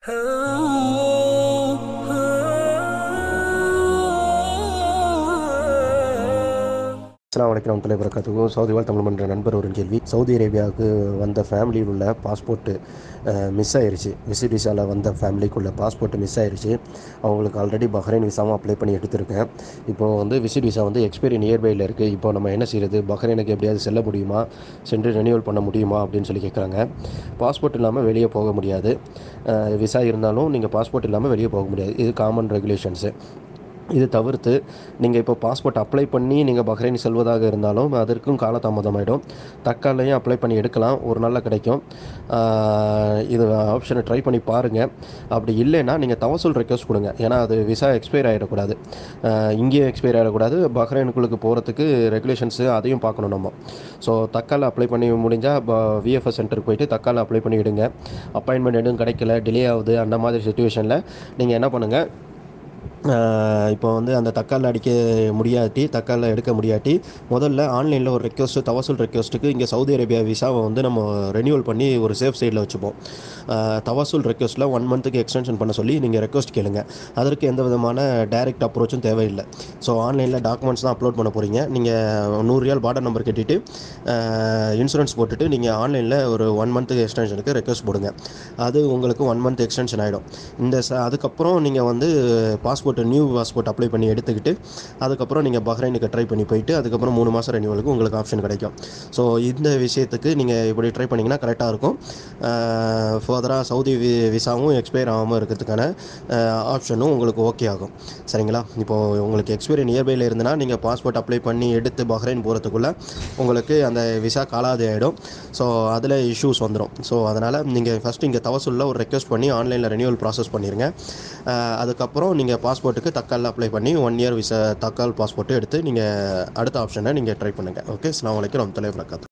அஸ்லாம் வலைக்கம் வரமத்துல்லாஹி வரகாத்துக்கும் சவுதி வாழ் தமிழ் மன்ற நண்பர் ஒரு கேள்வி சவுதி அரேபியாவுக்கு வந்த ஃபேமிலியில் உள்ள பாஸ்போர்ட்டு மிஸ் ஆயிருச்சு விசிட் விசாவில் வந்த ஃபேமிலிக்குள்ள பாஸ்போர்ட் மிஸ் ஆயிருச்சு அவங்களுக்கு ஆல்ரெடி பஹ்ரைன் விசாவும் அப்ளை பண்ணி எடுத்திருக்கேன் இப்போ வந்து விசிட் விசா வந்து எக்ஸ்பைரி நியர்பையில் இருக்குது இப்போ நம்ம என்ன செய்யறது பஹ்ரைனுக்கு எப்படியாவது செல்ல முடியுமா சென்று ரெனியூவல் பண்ண முடியுமா அப்படின்னு சொல்லி கேட்குறாங்க பாஸ்போர்ட் இல்லாமல் வெளியே போக முடியாது விசா இருந்தாலும் நீங்கள் பாஸ்போர்ட் இல்லாமல் வெளியே போக முடியாது இது காமன் ரெகுலேஷன்ஸு இது தவிர்த்து நீங்கள் இப்போ பாஸ்போர்ட் அப்ளை பண்ணி நீங்கள் பஹ்ரைன் செல்வதாக இருந்தாலும் அதற்கும் காலதாமதமாயிடும் தக்காலையும் அப்ளை பண்ணி எடுக்கலாம் ஒரு நாளில் கிடைக்கும் ஆஹ் இது ஆப்ஷனை ட்ரை பண்ணி பாருங்கள் அப்படி இல்லைன்னா நீங்கள் தவசூல் ரெக்வஸ்ட் கொடுங்க ஏன்னா அது விசா எக்ஸ்பயர் ஆகிடக்கூடாது ஆஹ் இங்கேயும் எக்ஸ்பயர் ஆகிடக்கூடாது பஹ்ரைனுக்குள்ளுக்கு போகிறதுக்கு ரெகுலேஷன்ஸு அதையும் பார்க்கணும் நம்ம ஸோ தக்கால அப்ளை பண்ணி முடிஞ்சால் விஎஃப்எஸ் சென்டருக்கு போயிட்டு தக்கால அப்ளை பண்ணி விடுங்க அப்பாயின்மெண்ட் எதுவும் கிடைக்கல டிலே ஆகுது அந்த மாதிரி சுச்சுவேஷனில் நீங்கள் என்ன பண்ணுங்கள் ஆஹ் இப்போ வந்து அந்த தக்கால் அடிக்க முடியாட்டி தக்கால் எடுக்க முடியாட்டி முதல்ல ஆன்லைனில் ஒரு ரெக்வஸ்ட்டு தவசூல் ரெக்வஸ்ட்டுக்கு இங்கே சவுதி அரேபியா விசாவை வந்து நம்ம ரெனியூவல் பண்ணி ஒரு சேஃப் சைடில் வச்சுப்போம் ஆஹ் தவசூல் ரெக்வஸ்ட்டில் ஒன் மந்த்துக்கு எக்ஸ்டென்ஷன் பண்ண சொல்லி நீங்கள் ரெக்வஸ்ட் கேளுங்க அதற்கு எந்த விதமான டைரக்ட் அப்ரோச்சும் தேவையில்லை ஸோ ஆன்லைனில் டாக்குமெண்ட்ஸ் தான் அப்லோட் பண்ண போகிறீங்க நீங்கள் நூறு ரியால் பார்டர் நம்பர் கட்டிட்டு இன்சூரன்ஸ் போட்டுட்டு நீங்கள் ஆன்லைனில் ஒரு ஒன் மந்த்துக்கு எக்ஸ்டென்ஷனுக்கு ரெக்வஸ்ட் போடுங்க அது உங்களுக்கு ஒன் மந்த் எக்ஸ்டென்ஷன் ஆகிடும் இந்த ச அதுக்கப்புறம் நீங்கள் வந்து பாஸ்போர்ட் நியூ பாஸ்போர்ட் அப்ளை பண்ணி எடுத்துக்கிட்டு அதுக்கப்புறம் நீங்கள் பஹ்ரைனுக்கு ட்ரை பண்ணி போயிட்டு அதுக்கப்புறம் மூணு மாதம் ரெனியூவலுக்கு உங்களுக்கு ஆப்ஷன் கிடைக்கும் ஸோ இந்த விஷயத்துக்கு நீங்கள் இப்படி ட்ரை பண்ணிங்கன்னா கரெக்டாக இருக்கும் ஃபர்தராக சவுதி வி விசாவும் எக்ஸ்பயர் ஆகாமல் இருக்கிறதுக்கான ஆப்ஷனும் உங்களுக்கு ஓகே ஆகும் சரிங்களா இப்போது உங்களுக்கு எக்ஸ்பைரி நியர்பையில் இருந்தனா நீங்கள் பாஸ்போர்ட் அப்ளை பண்ணி எடுத்து பஹ்ரைன் போகிறதுக்குள்ளே உங்களுக்கு அந்த விசா காலாதி ஆகிடும் ஸோ அதில் இஷ்யூஸ் வந்துடும் ஸோ அதனால் நீங்கள் ஃபஸ்ட்டு இங்கே தவசுல்ல ஒரு ரெக்வஸ்ட் பண்ணி ஆன்லைனில் ரெனியூவல் ப்ராசஸ் பண்ணிடுங்க அஹ் அதுக்கப்புறம் நீங்கள் பாஸ்போர்ட்டுக்கு தக்கால் அப்ளை பண்ணி one year visa Tatkal passport எடுத்து நீங்கள் அடுத்த ஆப்ஷனை நீங்கள் ட்ரை பண்ணுங்கள் ஓகே அஸ்லாம் வலைக்கம் ரஹ்மத்துல்லாஹி வரகாத்து